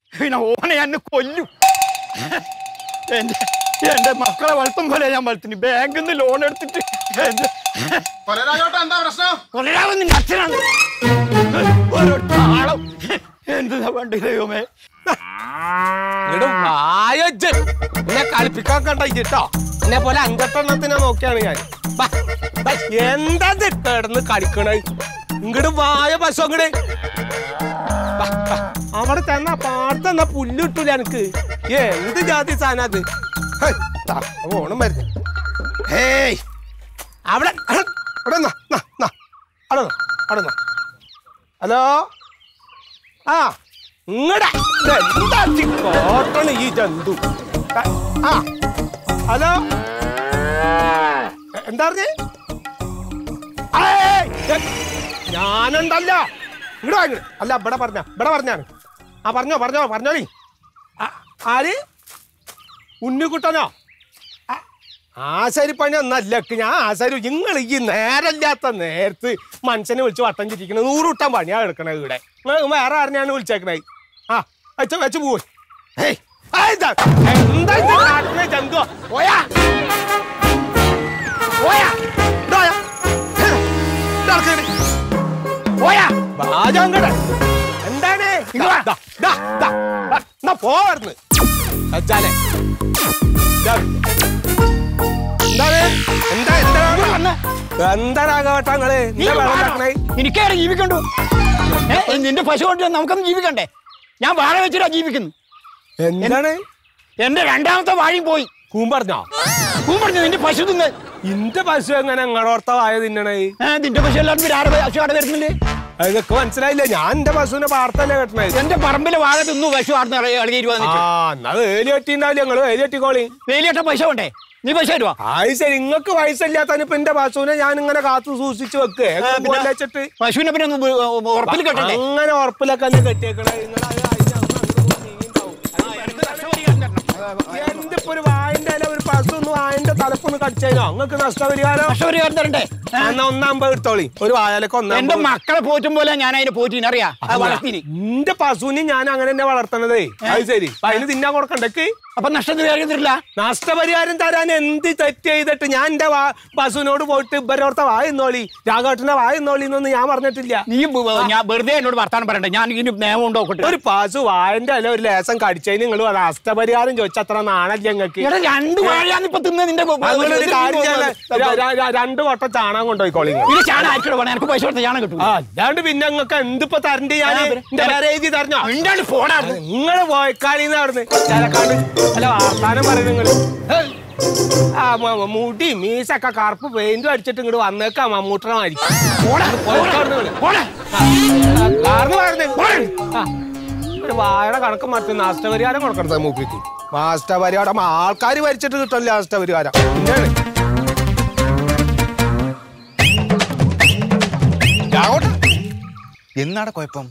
പിന്നെ ഓനെ എന്നെ കൊല്ലും എന്റെ എന്റെ മക്കളെ വളർത്തും പോലെ ഞാൻ വളർത്തുന്നു ബാങ്കിൽ നിന്ന് ലോൺ എടുത്തിട്ട് എന്റെ കൊലരാജോട്ടാ എന്താ പ്രശ്നം കൊല്ലാവുന്ന നിന്റെ അച്ഛനാണ് ഓരോ താളം എന്താ വേണ്ട ദൈവമേ ഇങ്ങട് വായജ്ജ് എന്നെ കളിപ്പിക്കാൻ കണ്ടോ എന്നെ പോലെ അഞ്ചെട്ടെണ്ണത്തിനെ നോക്കിയാണ് ഞാൻ ബാ, ബാ, എന്താ ഇത് കിടന്ന് കളിക്കണേ ഇങ്ങട് വായ പശു അങ്ങട് ബാ, ബാ. അവിടെ തന്ന പാടത്തെന്ന പുല്ല് കിട്ടൂല എനിക്ക് എന്ത് ജാതി സാധനം അത് ഹൈ, ദാ, ഓണം വരുന്നു ഹേയ് അവിടെ അവിടെ നിന്നോ, നിന്നോ, നിന്നോ. അവിടെ നിന്നോ, അവിടെ നിന്നോ. ഹലോ ആ ഇങ്ങടെ എന്താ കോട്ടണ് ഈ ജന്തു ആ, ആ ഹലോ എ- എന്താ പറഞ്ഞേ ഏയ്, ഏ, ഞാനുണ്ടല്ല ഇങ്ങോട്ട് വാങ്ങി അല്ല ഇവിടെ പറഞ്ഞ ഇവിടെ പറഞ്ഞാണ് ആ പറഞ്ഞോ പറഞ്ഞോ പറഞ്ഞോളി ആ, ആര് ഉണ്ണിക്കുട്ടനോ ആ- ആശാരിപ്പണി ഒന്നല്ല ഞാൻ ആശാരി നിങ്ങൾ ഈ നേരമില്ലാത്ത നേരത്ത് മനുഷ്യനെ വിളിച്ച് വട്ടം ചിരിക്കണത് നൂറുട്ടം പണിയാ എടുക്കണത് ഇവിടെ നിങ്ങൾ വേറെ ആരെയാണ് വിളിച്ചേക്കണേ ആ വെച്ച് വെച്ച് പോയി ഏയ്, ആ, ഇതാ. എന്താ ഇത് കാട്ടുന്നെ ജന്തുവാ? പോയാ പോയാ ഇതായാ. ഹേ, ഇതാ ആൾക്കാര്. പോയാ ബാജാങ്കട എന്താണ് ഇങ്ങ് വാ. ദാ, ദാ, ദാ. ദാ, എന്നാ പോവാർന്ന് സജ്ജാലെ ദാ. എന്താണ് എന്താ എന്താണ് എന്താ രാഘവട്ടങ്ങള് നീ എന്താ വെള്ളം വാടാ. ഉണ്ടാക്കണേ എനിക്കേറെ ജീവിക്കണ്ടു ഏ, നിന്റെ പശു കൊണ്ട് നമുക്കൊന്നും ജീവിക്കണ്ടേ ഞാൻ വാഴ വെച്ചിട്ടാ ജീവിക്കുന്നു എന്താണ് എന്റെ രണ്ടാമത്തെ വാഴയും പോയി കൂമ്പറഞ്ഞോ പൂം പറഞ്ഞു നിന്റെ പശു തിന്ന് ഇന്റെ പശു എങ്ങനെ നിങ്ങളോർത്ത വായ തിന്നണേ ഏ, നിന്റെ പശു എല്ലാവരും പിന്നെ ആരുടെ പശു അവിടെ വരുന്നില്ലേ അതൊക്കെ മനസ്സിലായില്ല ഞാൻ എന്റെ പശുവിനെ വാർത്തല്ലേ കെട്ടണേ എന്റെ പറമ്പിലെ വാഴ തിന്നു പശു ആടുന്ന് ഇളകി ആ എന്നാ വേലി കെട്ടിണ്ടാവില്ല നിങ്ങള് വേലി കെട്ടിക്കോളി വേലിയേട്ട പൈസ വേണ്ടേ നീ പൈസ തരുവാ ആയി ശരി നിങ്ങക്ക് വയസ്സില്ലാത്തതിന് ഇപ്പൊ എന്റെ പശുവിനെ ഞാൻ ഇങ്ങനെ കാത്തു സൂക്ഷിച്ചു വെക്കേ പിന്നെ- വെച്ചിട്ട് പശുവിനെ പിന്നെ ഒന്ന് ഉ- ഉറപ്പിൽ കെട്ടണ്ടേ അങ്ങനെ ഉറപ്പിലൊക്കെ തന്നെ കെട്ടിയേക്കണേ നിങ്ങൾ എന്തിപ്പോ ഒരു വായന്റെ ഇല ഒരു പശു ഒന്ന് വായന്റെ തലപ്പൊന്ന് കടിച്ചതിനോ നിങ്ങൾക്ക് നഷ്ടപരിഹാരം നഷ്ടപരിഹാരം തരണ്ടേ ഏ? എന്നാ ഒന്നാമ്പത് എടുത്തോളി ഒരു വായലൊക്കെ എന്റെ ഒന്നാം മക്കളെ പോറ്റും പോലെ ഞാൻ അതിനെ പോറ്റിന് അറിയാ വളർത്തിന് എന്റെ പശുവിനെ ഞാൻ അങ്ങനെ തന്നെ വളർത്തണതേ അത് ശരി അപ്പൊ അതിന് തിന്നാൻ കൊടുക്കണ്ടക്ക് അപ്പൊ നഷ്ടപരിഹാരം തരില്ല നഷ്ടപരിഹാരം തരാൻ എന്ത് തെറ്റ് ചെയ്തിട്ട് ഞാൻ എന്റെ വാ പശുവിനോട് പോയിട്ട് ഇവരോർത്ത വായുന്നോളി രാഘവട്ടന്റെ വായുന്നോളി എന്നൊന്നും ഞാൻ പറഞ്ഞിട്ടില്ല നീ ബ- ഞാൻ വെറുതെ എന്നോട് വർത്താനം പറയണ്ട ഞാൻ ഇതിന് നിയമം ഉണ്ടോക്കട്ടെ ഒരു പശു വായന്റെ അല്ല ഒരു ലേസം കടിച്ചതിന് നിങ്ങൾ നഷ്ടപരിഹാരം ചോദിച്ച അത്ര നാണല്ല ഞങ്ങൾക്ക് എടാ രണ്ട് വാഴയാന്ന് ഇപ്പൊ തിന്ന് നിന്റെ ബ- ഒരു കാര്യം ചെയ്യാൻ ര- ര- ര- രണ്ട് വട്ടം ചാണകം കൊണ്ടുപോയിക്കോളി നിങ്ങൾ. ഇത് ചാണകം ആയിരിക്കണം വേണം എനിക്ക് പൈസ കൊടുത്ത ചാണകം കിട്ടും ആ, അല്ലാണ്ട് പിന്നെ നിങ്ങൾക്ക് എന്തിപ്പോ തരണ്ട് ഞാൻ ആ, പിന്നെ- എന്റെ പേര് എഴുതി തരണോ ഉണ്ടാണ്ട് പോടാ നിങ്ങള് പോയക്കാളിന്ന് അവിടുന്ന് ചിലക്കാണ്ട് അല്ല വർത്താനം പറയും നിങ്ങള് ഹേയ്. ആ മ- മ- മുടി മീശൊക്കെ കറുപ്പ് പെയിന്റും അടിച്ചിട്ട് ഇങ്ങോട്ട് വന്നേക്കാ മമ്മൂട്ടമായിരിക്കും കാരണം ഒരു വാഴയുടെ കണക്ക് മറ്റു നഷ്ടപരിഹാരം കൊടുക്കണം മൂപ്പിക്ക് നഷ്ടപരിഹാരം ആൾക്കാർ ഭരിച്ചിട്ട് കിട്ടില്ല നഷ്ടപരിഹാരം പിന്നെയാണ് രാഘവട്ടാ എന്നാടെ കുഴപ്പം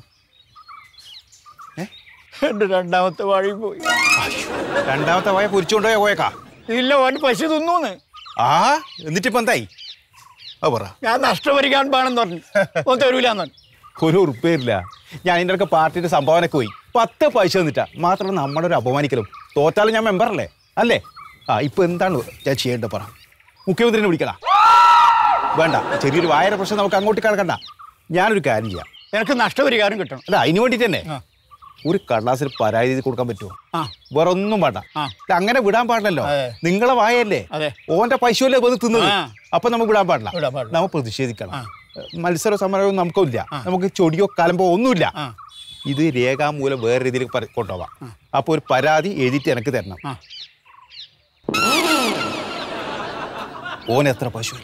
എന്റെ രണ്ടാമത്തെ വാഴയും പോയി രണ്ടാമത്തെ പോയ പൊരിച്ചുകൊണ്ടുപോയ പോയേക്കാ ഇല്ല ഓന് പശു തിന്നൂന്ന് ആ എന്നിട്ടിപ്പോ എന്തായി അത് പറ ഞാൻ നഷ്ടപരിഹാരം വേണമെന്ന് പറഞ്ഞു ഓൻ തരൂലെന്ന് പറഞ്ഞു ഒരു ഉറുപ്പേരില്ല ഞാൻ ഇതിൻ്റെ ഇടയ്ക്ക് പാർട്ടിയുടെ സംഭാവനക്ക് പോയി പത്ത് പൈസ തന്നിട്ടാ മാത്രം നമ്മുടെ ഒരു അപമാനിക്കലും തോറ്റാലും ഞാൻ മെമ്പറല്ലേ അല്ലേ ആ ഇപ്പൊ എന്താണ് ഞാൻ ചെയ്യേണ്ടത് പറ മുഖ്യമന്ത്രിനെ വിളിക്കണ വേണ്ട ചെറിയൊരു വായന പ്രശ്നം നമുക്ക് അങ്ങോട്ട് കിടക്കണ്ട ഞാനൊരു കാര്യം ചെയ്യാം എനിക്ക് നഷ്ടപരിഹാരം കിട്ടണം അല്ല അതിന് വേണ്ടിട്ട് തന്നെ ആ. ഒരു കടലാസിൽ പരാതി എഴുതി കൊടുക്കാൻ പറ്റുമോ ആ വേറെ ഒന്നും വേണ്ട ആ. ഇത് അങ്ങനെ വിടാൻ പാടില്ലല്ലോ അതെ. നിങ്ങളെ വായല്ലേ അതെ. ഓന്റെ പൈസയല്ലേ വന്ന് തിന്നത് ആ. അപ്പൊ നമുക്ക് വിടാൻ പാടില്ല വിടാൻ പാടില്ല. നമ്മൾ പ്രതിഷേധിക്കണം ആ. മത്സര സമരവും നമുക്കില്ല നമുക്ക് ചൊടിയോ കലമ്പോ ഒന്നുമില്ല ആ. ഇത് രേഖാമൂലം വേറെ രീതിയിൽ പര- കൊണ്ടുപോവാം അപ്പൊ ഒരു പരാതി എഴുതിയിട്ട് എനിക്ക് തരണം ആ. ഓൻ എത്ര പശു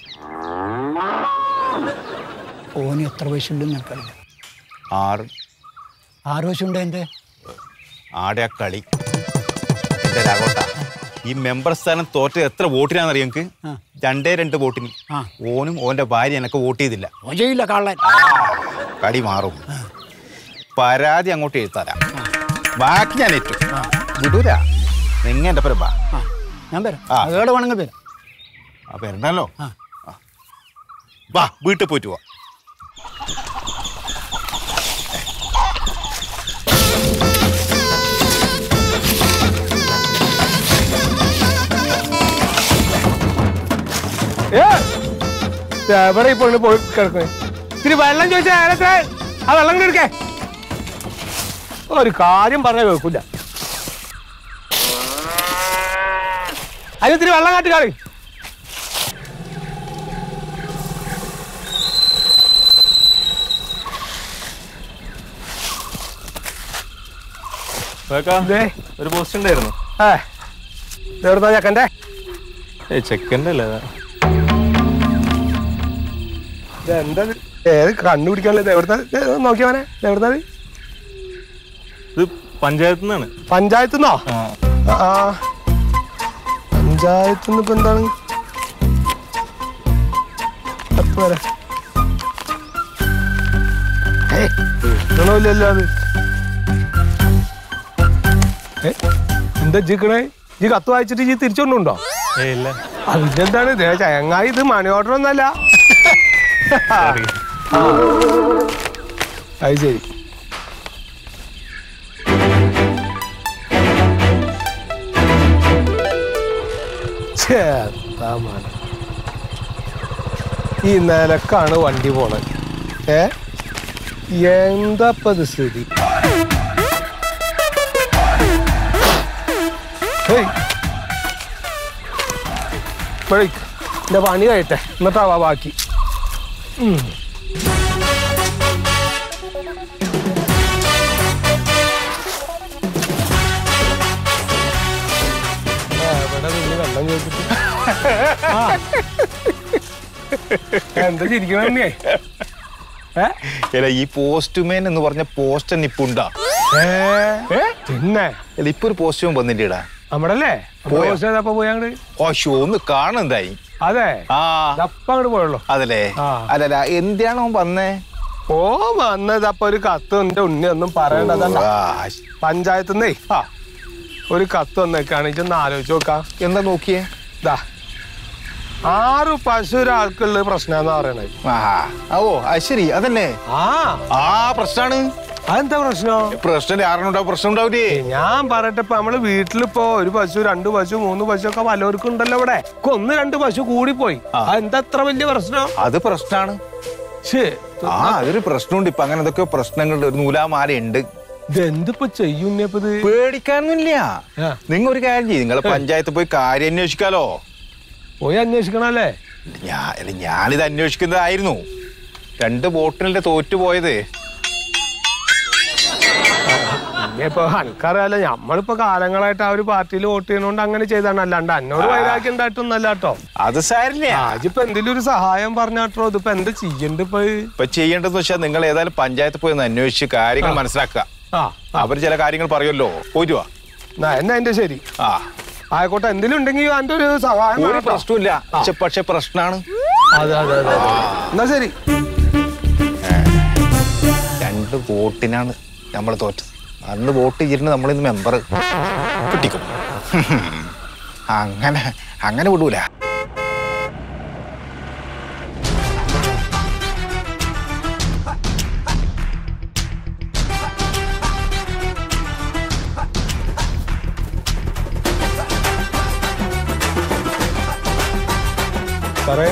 ഓന് എത്ര പൈസ ഉണ്ടെന്ന് എനിക്കറിയില്ല ആറ് ആറ് പൈസ ഉണ്ട് എന്റെ ആടെ ആ കളി എന്റെ രാഘോട്ട ഈ മെമ്പർ സ്ഥാനം തോറ്റ എത്ര വോട്ടിനാണെന്നറിയോ എനിക്ക് ആ. രണ്ടേ രണ്ട് വോട്ടിന് ആ. ഓനും ഓന്റെ ഭാര്യ എനക്ക് വോട്ട് ചെയ്തില്ല ഓൻ ചെയ്യില്ല കള്ളൻ കളി മാറും പരാതി അങ്ങോട്ട് എഴുത്താരാ ബാക്കി ഞാൻ ഏറ്റു വിടൂല നിങ്ങ എന്റെ പേര് ബാ ആ ഞാൻ വരാം ആ. ഏടെ വേണമെങ്കിൽ വരാം ആ വരണല്ലോ ആ. ആ. വാ വീട്ടിൽ പോയിട്ട് പോവാ ഏ എവിടെ ഈ പെണ്ണ് പോയി കിടക്കണേ ഇത്തിരി വെള്ളം ചോദിച്ചാൽ അയാളൊക്കെ ആ വെള്ളം ഇങ്ങട് എടുക്കേ ഒരു കാര്യം പറഞ്ഞാൽ കേൾക്കില്ല അതിന് ഇത്തിരി വെള്ളം കാട്ടി കളി ദേ, ഒരു പോസ്റ്റ് ഉണ്ടായിരുന്നു ഏ എവിടുന്നാ ചക്കൻ്റെ ഏ ചെക്കൻ്റെ അല്ലേ എന്താ ഇത്? ഏത് കണ്ണുപിടിക്കാനുള്ളത് എവിടുന്ന നോക്കിയവനെ എവിടുന്നാ ഇത്? ഇത് പഞ്ചായത്തിൽ നിന്നാണ് പഞ്ചായത്ത് നിന്നോ ആ പഞ്ചായത്ത് നിന്ന് ഇപ്പൊ എന്താണ് പത്ത് വരെ ഏയ്, കിട്ടണമില്ലല്ലോ അത് ഏ, എന്താ ജിക്കണേ ജി കത്ത് വായിച്ചിട്ട് ജി തിരിച്ചോണ്ടുണ്ടോ ഏ ഇല്ല അതിലെന്താണ് ദേ ചങ്ങായി ഇത് മണി ഓർഡർ ഒന്നല്ല Sorry. അത് ശരി ഛേ, എന്താ മോനെ. ഈ നിലക്കാണ് വണ്ടി പോണത് ഏ എന്താ ഇപ്പൊ ഇത് സ്ഥിതി ഹേയ്. ഇപ്പഴേ എന്റെ പണി കഴിയട്ടെ എന്നിട്ടാവാ ബാക്കി ആ, ഇവിടെ നിന്ന് വെള്ളം ചോദിച്ചിട്ട് ആ. എന്താ ചിരിക്കണേ ഏ അല്ല ഈ പോസ്റ്റ്മാൻ എന്ന് പറഞ്ഞ പോസ്റ്റ് തന്നെ ഇപ്പൊ ഉണ്ടാ ഏ? പിന്നെ അല്ല ഇപ്പൊ ഒരു പോസ്റ്റ്മാൻ വന്നില്ലേടാ നമ്മടല്ലേ പോയോ? അപ്പൊ പോയി അങ്ങോട്ട് ഓ ഷോ ഒന്ന് കാണുന്നതായി അതെ ആ അപ്പ അങ്ങോട്ട് പോയുള്ളൂ അതല്ലേ ആ. അല്ലല്ല എന്തിനാണ് അവൻ വന്നേ ഓ വന്നത് അപ്പൊ ഒരു കത്ത് എന്റെ ഉണ്ണി ഒന്നും പറയണ്ടതല്ല ആ, പഞ്ചായത്ത് നിന്നേ ആ ഒരു കത്ത് വന്നേക്കാണ് ഇതൊന്ന് ആലോചിച്ച് നോക്കാം എന്താ നോക്കിയേ ഇതാ ആറ് പശു ഒരാൾക്കുള്ള പ്രശ്നം പറയണത് ആ ഓ അത് ശരി അതല്ലേ ആ ആ പ്രശ്നാണ് അതെന്താ പ്രശ്നം പ്രശ്നം ആറിനുണ്ടാവും പ്രശ്നം ഉണ്ടാവില്ലേ ഏയ് ഞാൻ പറയട്ടെ ഇപ്പൊ നമ്മള് വീട്ടിലിപ്പോ ഒരു പശു രണ്ട് പശു മൂന്ന് പശു ഒക്കെ പലർക്കും ഉണ്ടല്ലോ ഇവിടെ ഇക്ക് ഒന്ന് രണ്ട് പശു കൂടിപ്പോയി അതെന്താ അത്ര വലിയ പ്രശ്നം അത് പ്രശ്നാണ് ശ്ശേ, ആ അതൊരു പ്രശ്നമുണ്ട് ഇപ്പൊ അങ്ങനെ എന്തൊക്കെയോ പ്രശ്നങ്ങളുണ്ട് ഒരു നൂലാമാലയുണ്ട് ഇതെന്തിപ്പോ ചെയ്യുന്നപ്പോ ഇത് പേടിക്കാനൊന്നുമില്ല ആ. നിങ്ങൾ ഒരു കാര്യം ചെയ്യും നിങ്ങളെ പഞ്ചായത്ത് പോയി കാര്യം അന്വേഷിക്കാലോ പോയി അന്വേഷിക്കണല്ലേ ഞാ അല്ല, ഞാനിത് അന്വേഷിക്കുന്നതായിരുന്നു രണ്ട് ബോട്ടിലിന്റെ തോറ്റു പോയത് ഇനിയിപ്പോ അനക്കറിയാലോ നമ്മളിപ്പോ കാലങ്ങളായിട്ട് ആ ഒരു പാർട്ടിയിൽ വോട്ട് ചെയ്യണോണ്ട് അങ്ങനെ ചെയ്താണ് അല്ലാണ്ട് എന്നോട് വൈരാഗ്യം ഉണ്ടായിട്ടൊന്നല്ല കേട്ടോ അത് സാരില്ല ആജിപ്പോ എന്തെങ്കിലും ഒരു സഹായം പറഞ്ഞാട്ടോ ഇതിപ്പോ എന്താ ചെയ്യണ്ട ഇപ്പൊ ഇപ്പൊ ചെയ്യേണ്ടതെന്ന് വെച്ചാൽ നിങ്ങൾ ഏതായാലും പഞ്ചായത്ത് പോയി ഒന്ന് അന്വേഷിച്ച് കാര്യങ്ങൾ മനസ്സിലാക്കുക ആ അവർ ചില കാര്യങ്ങൾ പറയുമല്ലോ പോയിട്ട് വാ എന്നാ എന്നാ എന്റെ ശരി ആ ആയിക്കോട്ടെ എന്തെങ്കിലും ഉണ്ടെങ്കിൽ എന്റെ ഒരു സഹായം ഒരു വേണം ട്ടോ. പ്രശ്നമില്ല പക്ഷെ പക്ഷെ പ്രശ്നമാണ് അതെ അതെ അതെ അതെ. എന്നാ ശരി രണ്ട് വോട്ടിനാണ് നമ്മൾ തോറ്റത് അന്ന് വോട്ട് ചെയ്തിരുന്ന നമ്മളിന്ന് മെമ്പർ കിട്ടിക്കും അങ്ങനെ അങ്ങനെ വിടൂല സാറേ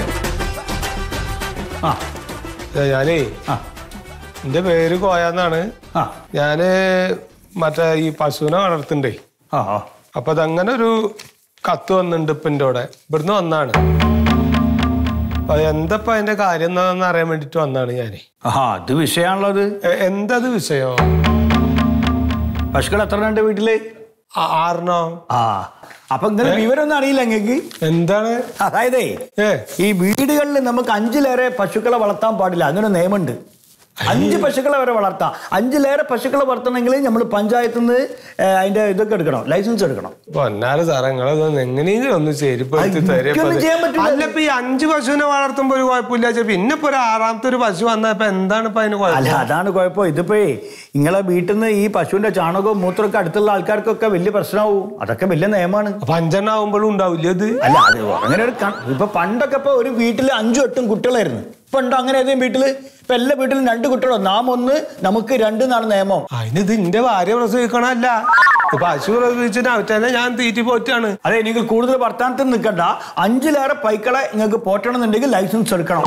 ആ ഏ, ഞാനേ ആ എന്റെ പേര് കോയാന്നാണ് ആ ഞാന് മറ്റേ ഈ പശുവിനെ വളർത്തുണ്ടേ ആ ആ അപ്പൊ അതങ്ങനെ ഒരു കത്ത് വന്നിട്ടുണ്ട് ഇപ്പൊ എന്റെ കൂടെ ഇവിടുന്ന് വന്നാണ് അപ്പൊ എന്തപ്പ അതിന്റെ കാര്യം എന്താണെന്ന് അറിയാൻ വേണ്ടിട്ട് വന്നാണ് ഞാനേ ആ അത് വിഷയമാണുള്ളത് എ- എന്തത് വിഷയം പശുക്കൾ എത്ര ഉണ്ട് വീട്ടില് ആ- ആറിനോ ആ അപ്പൊ ഇങ്ങനെ വിവരമൊന്നും അറിയില്ല അങ്ങക്ക് എന്താണ് അതായതേ ഏ ഈ വീടുകളിൽ നമുക്ക് അഞ്ചിലേറെ പശുക്കളെ വളർത്താൻ പാടില്ല അങ്ങനെ ഒരു നിയമമുണ്ട് അഞ്ച് പശുക്കളെ വരെ വളർത്താം അഞ്ചിലേറെ പശുക്കളെ വളർത്തണമെങ്കിൽ നമ്മൾ പഞ്ചായത്തിൽ നിന്ന് അതിന്റെ ഇതൊക്കെ എടുക്കണം ലൈസൻസ് എടുക്കണം പൊന്നാല് സാറേ നിങ്ങളതൊന്ന് എങ്ങനെയെങ്കിലും ഒന്ന് ശരിപ്പെടുത്തി അത് എനിക്കൊന്നും ചെയ്യാൻ പറ്റില്ല. അല്ല ഇപ്പൊ ഈ അഞ്ച് പശുവിനെ വളർത്തുമ്പോ ഒരു കുഴപ്പമില്ല ചെ- പിന്നെ ഇപ്പൊ ഒരു ആറാമത്തെ ഒരു പശു വന്നപ്പോ എന്താണ് ഇപ്പൊ അതിന് അല്ല കുഴപ്പം അതാണ് കുഴപ്പം ഇതിപ്പോ നിങ്ങളെ വീട്ടിൽ നിന്ന് ഈ പശുവിന്റെ ചാണകവും മൂത്രമൊക്കെ അടുത്തുള്ള ആൾക്കാർക്കൊക്കെ വലിയ പ്രശ്നമാവും അതൊക്കെ വലിയ നിയമമാണ് അപ്പൊ അഞ്ചെണ്ണം ആവുമ്പോഴും ഉണ്ടാവില്ല ഇത് അല്ല അത് അങ്ങനെ ഒരു കൺ- ഇപ്പൊ പണ്ടൊക്കെ ഇപ്പൊ ഒരു വീട്ടിൽ അഞ്ചും എട്ടും കുട്ടികളായിരുന്നു ഇപ്പൊ ഉണ്ടോ അങ്ങനെ ഏതെങ്കിലും വീട്ടില് ഇപ്പൊ എല്ലാ വീട്ടിലും രണ്ട് കുട്ടികളോ നാം ഒന്ന് നമുക്ക് രണ്ട് എന്നാണ് നിയമം അതിനിത് എന്റെ ഭാര്യ പ്രസവിക്കണല്ല പശു പ്രസവിച്ചിട്ട് അവറ്റനെ ഞാൻ തീറ്റി പോറ്റാണ് അതെ നിങ്ങൾ കൂടുതൽ വർത്താനത്തിൽ നിൽക്കണ്ട അഞ്ചിലേറെ പൈക്കളെ നിങ്ങൾക്ക് പോറ്റണമെന്നുണ്ടെങ്കിൽ ലൈസൻസ് എടുക്കണം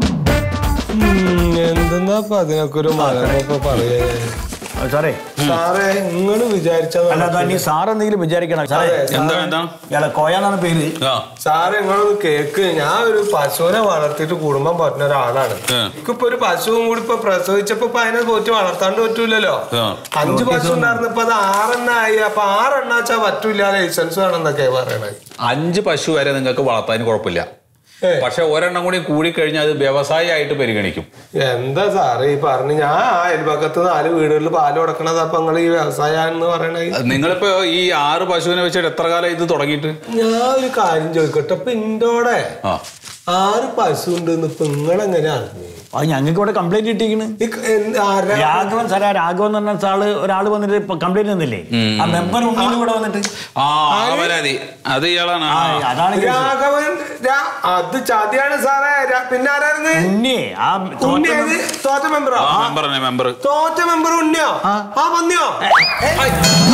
എന്തെന്നാ അതിനൊക്കെ ഒരു മലപ്പോ പറയാ ആ, സാറേ സാറേ നിങ്ങള് വിചാരിച്ചത് അല്ല അതാ നീ സാർ എന്തെങ്കിലും വിചാരിക്കണം സാറേ എന്താ എന്താ ഇയാളെ കോയാന്നാണ് പേര് ആ സാറ് നിങ്ങളൊന്ന് കേക്ക് ഞാൻ ഒരു പശുവിനെ വളർത്തിയിട്ട് കുടുംബം പറ്റുന്ന ഒരാളാണ് ആ. എനിക്കിപ്പോ ഒരു പശുവും കൂടി ഇപ്പൊ പ്രസവിച്ചപ്പോ ഇപ്പൊ അതിനെ പോറ്റി വളർത്താണ്ട് പറ്റൂലല്ലോ ആ. അഞ്ച് പശു ഉണ്ടായിരുന്നു ഇപ്പൊ അത് ആറെണ്ണായി അപ്പൊ ആറെണ്ണ വെച്ചാ പറ്റൂല ലൈസൻസ് വേണമെന്നൊക്കെ പറയണേ അഞ്ച് പശു വരെ നിങ്ങൾക്ക് വളർത്താൻ കുഴപ്പമില്ല ഏ. പക്ഷെ ഒരെണ്ണം കൂടി കൂടിക്കഴിഞ്ഞാൽ അത് വ്യവസായമായിട്ട് പരിഗണിക്കും എന്താ സാറേ ഈ പറഞ്ഞു ഞാൻ ആ അയൽപക്കത്ത് നാല് വീടുകളിൽ പാല് കൊടുക്കണത് അപ്പൊ നിങ്ങൾ ഈ വ്യവസായാന്ന് പറയണേ അത് നിങ്ങളിപ്പോ ഈ ആറ് പശുവിനെ വെച്ചിട്ട് എത്ര കാലം ഇത് തുടങ്ങിയിട്ട് ഞാൻ ഒരു കാര്യം ചോദിക്കട്ടെ ഇപ്പൊ ഇൻഡോടെ ആ ആറ് പശു ഉണ്ടെന്ന് ഇപ്പൊ നിങ്ങളെങ്ങനെ അറിഞ്ഞു അത് ഞങ്ങൾക്ക് ഇവിടെ കംപ്ലൈന്റ് കിട്ടിയിരിക്കണ് ഈ ക- എന്ത് ആരാ രാഘവൻ സാറേ ആ രാഘവൻ എന്ന് പറഞ്ഞ ആള് ഒരാൾ വന്നിട്ട് ഇപ്പൊ കംപ്ലൈന്റ് തന്നില്ലേ ആ മെമ്പർ ഉണ്ണിന്ന് ഇവിടെ വന്നിട്ട് ആ ആ പരാതി അത് ഇയാളാണ് ആ ആ. അതാണ് കേസ്. രാഘവൻ രാ- അത് ചതിയാണ് സാറേ രാ- പിന്നെ ആരായിരുന്നു ഉണ്ണി ആ ഉണ്ണി ഏത്? തോറ്റ മെമ്പറോ ആ മെമ്പർ തന്നെ മെമ്പർ തോറ്റ മെമ്പർ ഉണ്ണിയോ ആ വന്നിയോ ഐ,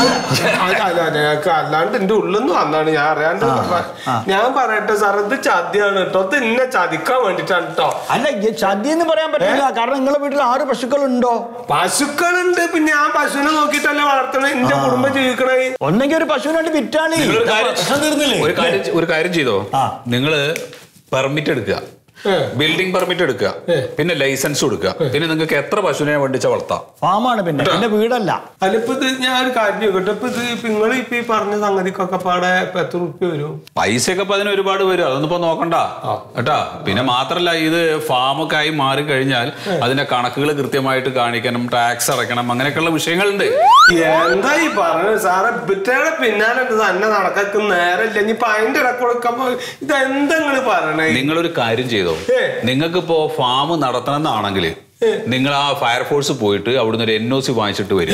അല്ല, അല്ല, അല്ല, ഞങ്ങക്ക് അല്ലാണ്ട് എന്റെ ഉള്ളിന്ന് വന്നാണ് ഞാൻ അറിയാണ്ട് ഞാൻ പറയട്ടെ സാർ ഇത് ചതിയാണ് കേട്ടോ ഇത് എന്നെ ചതിക്കാൻ വേണ്ടിട്ടാണ് കേട്ടോ അല്ല ഈ ചതി എന്ന് പറയാൻ പറ്റില്ല കാരണം നിങ്ങളെ വീട്ടിൽ ആറ് പശുക്കളുണ്ടോ പശുക്കളുണ്ട് പിന്നെ ഞാൻ പശുവിനെ നോക്കിയിട്ടല്ലേ വളർത്തണേ എന്റെ കുടുംബം ജീവിക്കണേ ഒന്നെങ്കിൽ ഒരു പശുവിന് വേണ്ടി വിറ്റാളി നിങ്ങളൊരു കാര്യം- പ്രശ്നം തീർന്നില്ലേ ഒരു കാര്യം ഒരു കാര്യം ചെയ്തോ ആ. നിങ്ങള് പെർമിറ്റ് എടുക്കുക ഏ. ബിൽഡിംഗ് പെർമിറ്റ് എടുക്കുക ഏ. പിന്നെ ലൈസൻസ് കൊടുക്കുക പിന്നെ നിങ്ങൾക്ക് എത്ര പശുവിനെ വേണ്ടിച്ച വളർത്താം ഫാമാണ് പിന്നെ പിന്നെ വീടല്ല അതിലിപ്പോ ഇത് ഞാൻ ഒരു കാര്യം ചോദിക്കട്ടെ ഇപ്പൊ ഇത് നിങ്ങൾ ഇപ്പൊ ഈ പറഞ്ഞ സംഗതിക്കൊക്കെ പാടെ ഇപ്പൊ എത്ര റുപ്യ വരും പൈസയൊക്കെ ഇപ്പൊ അതിന് ഒരുപാട് വരും അതൊന്നും ഇപ്പൊ നോക്കണ്ട കേട്ടാ പിന്നെ മാത്രല്ല ഇത് ഫാമൊക്കെ ആയി മാറിക്കഴിഞ്ഞാൽ അതിന്റെ കണക്കുകൾ കൃത്യമായിട്ട് കാണിക്കണം ടാക്സ് അടയ്ക്കണം അങ്ങനെയൊക്കെയുള്ള വിഷയങ്ങളുണ്ട് എന്താ ഈ പറഞ്ഞത് സാറെ ബിറ്റയുടെ പിന്നാലെ ഉണ്ട് തന്നെ നടക്കും നേരമില്ല ഇനിയിപ്പൊ അതിന്റെ ഇടക്ക് കൊടുക്കുമ്പോ ഇത് എന്താ നിങ്ങള് പറയണേ നിങ്ങളൊരു കാര്യം ചെയ്തോ ഏ. നിങ്ങൾക്ക് ഇപ്പോ ഫാം നടത്തണം എന്നാണെങ്കിൽ നിങ്ങൾ ആ ഫയർഫോഴ്സ് പോയിട്ട് അവിടുന്ന് ഒരു എൻ ഒ സി വാങ്ങിച്ചിട്ട് വരും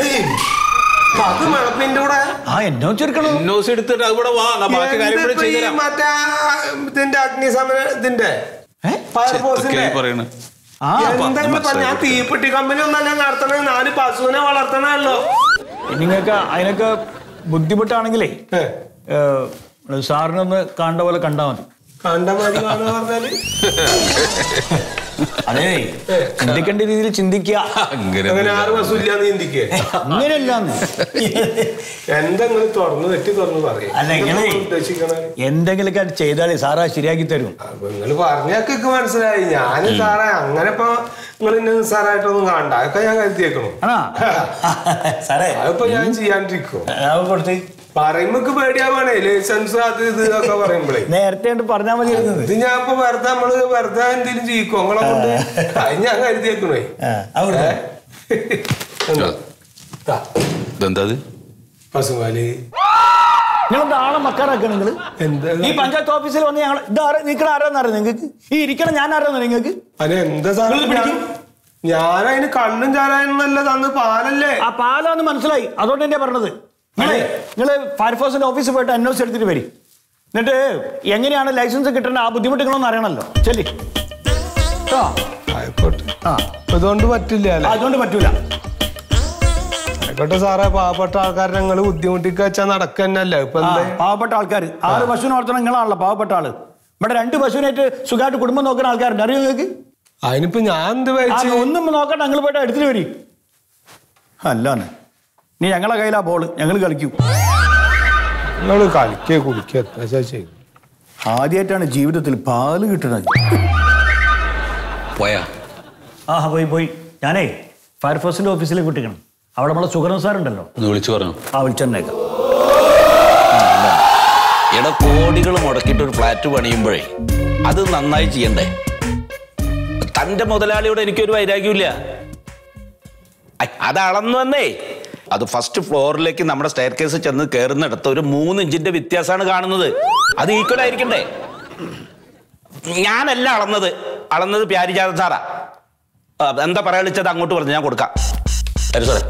അത് മണപ്പിന്റെ കൂടെ ആ എന്നോ ചെറുക്കണം എൻ ഒ സി എടുത്തിട്ട് അവിടെ വാ എന്നാ ബാക്കി കാര്യം കൂടെ എന്തിപ്പോ ഈ ചെയ്തുതരാം മറ്റേ ഇതിന്റെ അഗ്നിശമന ഇതിന്റെ ഫയർഫോഴ്സിന്റെ ഇതൊക്കെയാ ഈ പറയണേ ആ എന്താ ഇപ്പൊ പറഞ്ഞ ഞാൻ തീപ്പെട്ടി കമ്പനി ഒന്നല്ല നടത്തണേ നാല് പശുവിനെ വളർത്തണല്ലോ നിങ്ങൾക്ക് അതിനൊക്കെ ബുദ്ധിമുട്ടാണെങ്കിലേ ഏ, ഏ, സാറിനൊന്ന് കണ്ട പോലെ കണ്ടാൽ മതി കണ്ട മതി കാണുക പറഞ്ഞാല് അതേ ചിന്തിക്കേണ്ട രീതിയിൽ ചിന്തിക്കുക അങ്ങനെ അങ്ങനെ ആറ് പശു ഇല്ലാന്ന് ചിന്തിക്കേ അങ്ങനെയല്ലാന്ന് എന്തെങ്കിലും തുറന്നു തെറ്റി തുറന്നു പറയും അല്ല, ഇങ്ങളെ- ഉദ്ദേശിക്കണേ എന്തെങ്കിലുമൊക്കെ ചെയ്താലേ സാറാ ശരിയാക്കി തരും അപ്പൊ നിങ്ങൾ പറഞ്ഞൊക്കെ എനിക്ക് മനസ്സിലായി ഞാൻ സാറേ അങ്ങനെ ഇപ്പൊ നിങ്ങൾ ഇന്നെ നിസ്സാരായിട്ടൊന്നും കാണണ്ട അതൊക്കെ ഞാൻ കരുതിയേക്കണു ആണോ സാറേ അതിപ്പോ ഞാൻ ചെയ്യാണ്ടിരിക്കും അത് കൊടുത്ത് പറയുമ്പോ പേടിയാവാണേ ലൈസൻസ് അത് ഇത് ഒക്കെ പറയുമ്പോഴേ നേരത്തെ കൊണ്ട് പറഞ്ഞാൽ മതി ഇരുന്നത് ഇത് ഞാൻ ഇപ്പൊ വെറുതെ നമ്മള് വെറുതെ എന്തെങ്കിലും ചെയ്യിക്കും നിങ്ങളെ കൊണ്ട് അത് ഞാൻ കരുതിയേക്കണേ എന്താ? ദാ, ഇതെന്താ ഇത്? പശുപാല് നിങ്ങൾ ആളെ മക്കാറാക്കുക നിങ്ങൾ എന്താ ഈ പഞ്ചായത്ത് ഓഫീസിൽ വന്ന് ഞങ്ങൾ ഇത് ആരാ നിൽക്കണ ആരാന്നറിയാം നിങ്ങൾക്ക് ഈ ഇരിക്കണ ഞാൻ ആരാന്നോ നിങ്ങൾക്ക് അല്ല എന്താ സാധനം ഞാൻ ഞാൻ അതിന് കണ്ണും ചാരാനല്ല തന്ന് പാലല്ലേ ആ പാലാന്ന് മനസ്സിലായി അതുകൊണ്ട് തന്നെയാ പറഞ്ഞത് നിങ്ങളെ നിങ്ങള് ഫയർഫോഴ്സിന്റെ ഓഫീസിൽ പോയിട്ട് അന്വേഷിച്ച് എടുത്തിട്ട് വരി എന്നിട്ട് എങ്ങനെയാണ് ലൈസൻസ് കിട്ടേണ്ട ആ ബുദ്ധിമുട്ടുകളൊന്നും അറിയണമല്ലോ ചെല്ലി കേട്ടോ ആയിക്കോട്ടെ ആ അപ്പൊ ഇതുകൊണ്ട് പറ്റില്ല അല്ലേ അതുകൊണ്ട് പറ്റൂല ആയിക്കോട്ടെ സാറേ പാവപ്പെട്ട ആൾക്കാരെ ഞങ്ങൾ ബുദ്ധിമുട്ടിക്ക വെച്ചാൽ നടക്കന്നല്ലേ ഇപ്പൊ ആ, എന്താ പാവപ്പെട്ട ആൾക്കാർ ആറ് പശുവിനെ വളർത്തണം നിങ്ങളാണല്ലോ പാവപ്പെട്ട ആള് ഇവിടെ രണ്ട് പശുവിനായിട്ട് സുഖമായിട്ട് കുടുംബം നോക്കുന്ന ആൾക്കാരുണ്ട് അറിയോ നിങ്ങൾക്ക് അതിനിപ്പോ ഞാൻ എന്ത് ആ, വെച്ച് ഒന്നും നോക്കണ്ട ഞങ്ങൾ പോയിട്ട് എടുത്തിട്ട് വരി അല്ലാന്ന് നീ ഞങ്ങളെ കയ്യിലാ ബോള് ഞങ്ങൾ കളിക്കൂ നിങ്ങൾ കളിക്കേ കുടിക്കേ എന്താ ചെയ്യും ആദ്യമായിട്ടാണ് ജീവിതത്തിൽ പാല് കിട്ടുന്നത് പോയാ ആ പോയി പോയി ഞാനേ ഫയർഫോഴ്സിന്റെ ഓഫീസിലേക്ക് വിട്ടിക്കണം അവിടെ നമ്മളെ സുഗരൻ സാർ ഉണ്ടല്ലോ ഒന്ന് വിളിച്ചു പറഞ്ഞു ആ വിളിച്ചെന്നേക്കാം എടാ കോടികൾ മുടക്കിയിട്ട് ഒരു ഫ്ലാറ്റ് പണിയുമ്പോഴേ അത് നന്നായി ചെയ്യണ്ടേ തന്റെ മുതലാളിയോട് എനിക്കൊരു വൈരാഗ്യമില്ല ഐ, അത് അളന്നു വന്നേ അത് ഫസ്റ്റ് ഫ്ലോറിലേക്ക് നമ്മുടെ സ്റ്റെയർ കേസ് ചെന്ന് കയറുന്നിടത്ത് ഒരു മൂന്ന് ഇഞ്ചിന്റെ വ്യത്യാസമാണ് കാണുന്നത് അത് ഈക്വൽ ആയിരിക്കണ്ടേ ഞാനല്ല അളന്നത് അളന്നത് പ്യാരിജാത സാറാ ആ, എന്താ പറയാ വിളിച്ചത് അങ്ങോട്ട് പറഞ്ഞു ഞാൻ കൊടുക്കാം ശരി സാറേ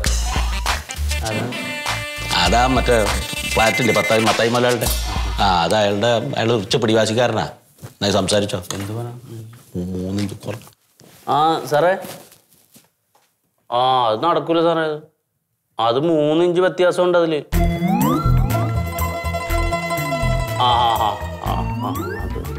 അതാ മറ്റേ ഫ്ലാറ്റില്ലേ പത്തായി മത്തായി മലയാളുടെ ആ അത് അയാളുടെ അയാൾ ഉച്ച പിടിവാശിക്കാരനാ എന്നാ സംസാരിച്ചോ എന്ത് പറയാ മൂന്നിഞ്ച് കുറ- ആ സാറേ ആ അത് നടക്കൂല സാറേ അത് മൂന്നിഞ്ച് വ്യത്യാസം ഉണ്ട് അതില്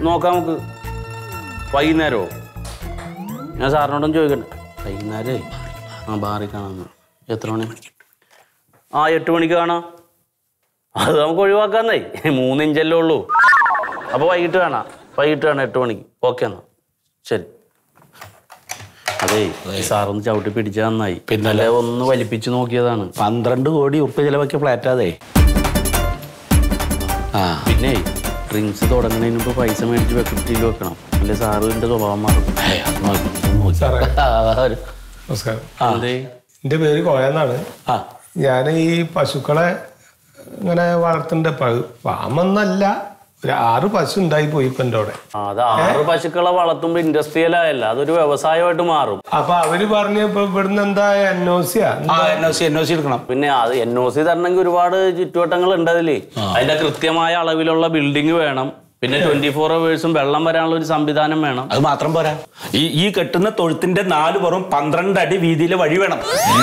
നോക്കാം നമുക്ക് വൈകുന്നേരമോ ഞാൻ സാറിനോടൊന്ന് ചോദിക്കട്ടെ വൈകുന്നേരമേ ആ ബാറിൽ കാണാമെന്ന് എത്ര മണി ആ എട്ട് മണിക്ക് കാണാം അത് നമുക്ക് ഒഴിവാക്കാന്നേ മൂന്ന് ഇഞ്ചല്ലേ ഉള്ളൂ അപ്പോൾ വൈകിട്ട് കാണാം വൈകിട്ട് കാണാം എട്ട് മണിക്ക് ഓക്കെ എന്നാ ശരി അതേ ഈ സാറൊന്ന് ചവിട്ടി പിടിച്ച നന്നായി പിന്നല്ലേ ഒന്ന് വലിപ്പിച്ച് നോക്കിയതാണ് പന്ത്രണ്ട് കോടി ഉറുപ്പ് ചിലവാക്കിയ ഫ്ലാറ്റാതേ ആ പിന്നെ ഡ്രിങ്ക്സ് തുടങ്ങുന്നതിന് മുമ്പ് പൈസ മേടിച്ച് വെക്കട്ടിയിൽ വെക്കണം അല്ലെ സാറിന്റെ സ്വഭാവം മാറും ഏയ്, അത് നോക്ക്, അത് നോക്ക്. സാറേ ആ, ഒരു- നമസ്കാരം എന്തേ എൻ്റെ പേര് കോയെന്നാണ് ആ ഞാൻ ഈ പശുക്കളെ ഇങ്ങനെ വളർത്തുന്നുണ്ട് ഫാമൊന്നല്ല ഒരു ആറ് പശു ഉണ്ടായി പോയി ഇപ്പൊ എൻ്റെ അവിടെ ആ, അത് ആറ് പശുക്കളെ വളർത്തുമ്പോ ഇൻഡസ്ട്രിയൽ ആയല്ല അതൊരു വ്യവസായമായിട്ട് മാറും അപ്പൊ അവര് പറഞ്ഞു ഇപ്പൊ ഇവിടുന്ന് എന്താ എൻ ഒ സിയാ ആ N O C N O C എടുക്കണം പിന്നെ അത് എൻ ഒ സി തരണമെങ്കിൽ ഒരുപാട് ചുറ്റുവട്ടങ്ങൾ ഉണ്ട് അതില് അതിന്റെ കൃത്യമായ അളവിലുള്ള ബിൽഡിംഗ് വേണം പിന്നെ ട്വന്റി ഫോർ അവേഴ്സും വെള്ളം വരാനുള്ള ഒരു സംവിധാനം വേണം അത് മാത്രം പോരാ ഈ ഈ കെട്ടുന്ന തൊഴുത്തിന്റെ നാല് പുറം പന്ത്രണ്ട് അടി വീതിയിലെ വഴി വേണം